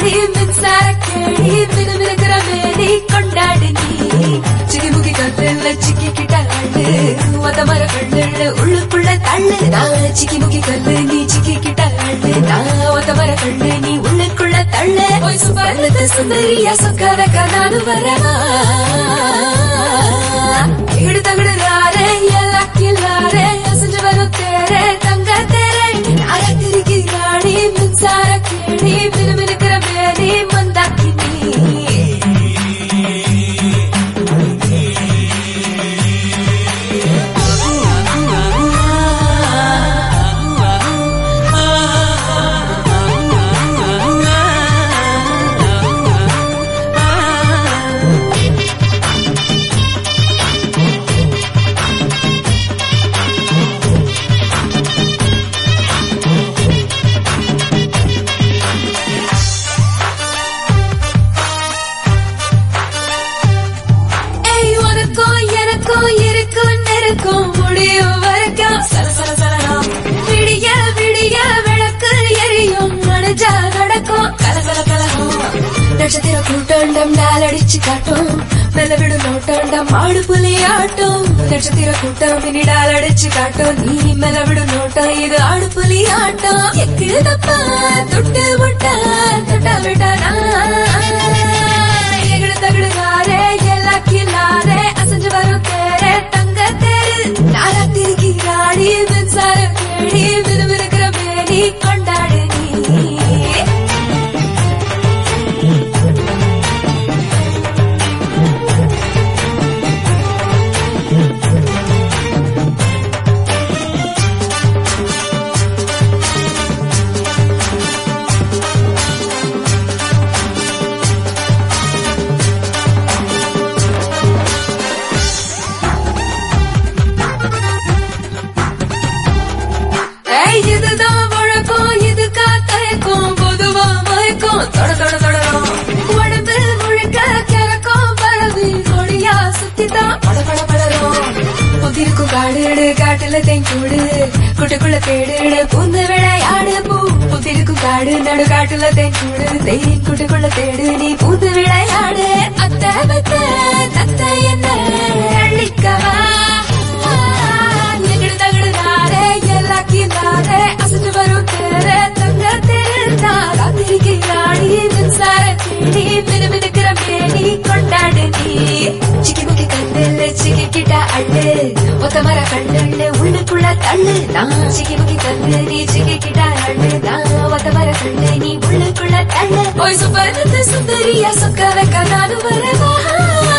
கில்லாடி மின்சார கேடி மினுமினுக்கிற மேடி கொண்டாடு நீ சிகிமுகி கல்லுல சிக்கிக்கிட்ட அள்ளு ஒத்த மர கல்லுல உள்ளுக்குள்ள தள்ளு நான் சிக்கிமுகி கல்லு நீ சிக்கிக்கிட்ட அள்ளு நான் ஒத்த மர கல்லு நீ உள்ளுக்குள்ள தள்ளு போய் சுபலத சுந்தரியா சொக்காத கனானு வரவா இடு தகடுறாரே எல்லா கில்லாரே அசஞ்சு வரும் தேரே தங்க தேரே அழகிரிக்கு ராணி மின்சார கேடி மினுமினுக்கிற மேடி மந்தாக்கினி ஏய் உனக்கும் எனக்கும் இருக்கும் நெருக்கும் முடியும் வரைக்கும் சல சல சலனம் விடிய விடிய விளக்கு எரியும் நனைஞ்சா நடக்கும் கல கல கலகம் நட்சத்திர கூட்டண்டம் நாளடிச்சு காட்டும் மெல்ல விடும் நோட்டண்டம் மாடு புலி ஆட்டும் நட்சத்திர கூட்டம் பின்னிடால் அடிச்சு காட்டும் நீ மெல்ல விடும் நோட்டம் இது ஆடு புலி ஆட்டம் எக்கு தப்பா தொட்டு விட்டா தொட்டா விட்டானா எகிடு தகிடுகாரே எல்லா கில்லாரே அசைஞ்சு வரும் தேரே தங்க தேரு நாரா திருக்கி ராடி மின்சார கேடி விறுவிறுக்கிற மேனி கொண்டாடு நீ ஏய், இதுதான் வழக்கம் இது காத்தயக்கம் பொதுவா மயக்கம் தொட தொட தொடரும் உடம்பு முழுக்க கிறக்கம் பரவி கொடியா சுத்திதான் பட பட படரும் புதிருக்கும் காடு காட்டுல தெங்கூடு குட்டுக்குள்ள தேடு பூந்து விளையாடு பூ புதிருக்கும் காடு நடு காட்டுல தெங்கூடு தேன் குட்டுக்குள்ள தேடு நீ பூந்து விளையாடு அத்தை பத்த தத்தை என்ன அள்ளிக்கவா எகிடு தகிடுனாரே எல்லா கீழாரே அசைஞ்சு வரும் தேரே தங்க தேர்தா காத்திரிக்கை ராணி மின்சார தேடி மினுமினுக்கிற மேனி கொண்டாடு நீ சிக்கி முக்கி கண்ணுல சிக்கிக்கிட்ட அள்ளு ஒத்த மர கண்ணுல உள்ளுக்குள்ள தள்ளு நான் சிக்கி முக்கி கண்ணு நீ சிக்கிக்கிட்ட அள்ளு நான் ஒத்த மர கண்ணு நீ உள்ளுக்குள்ள தள்ளு போய் சுப்பரத்து சுந்தரியா சொக்காத கண்ணாடு வரவா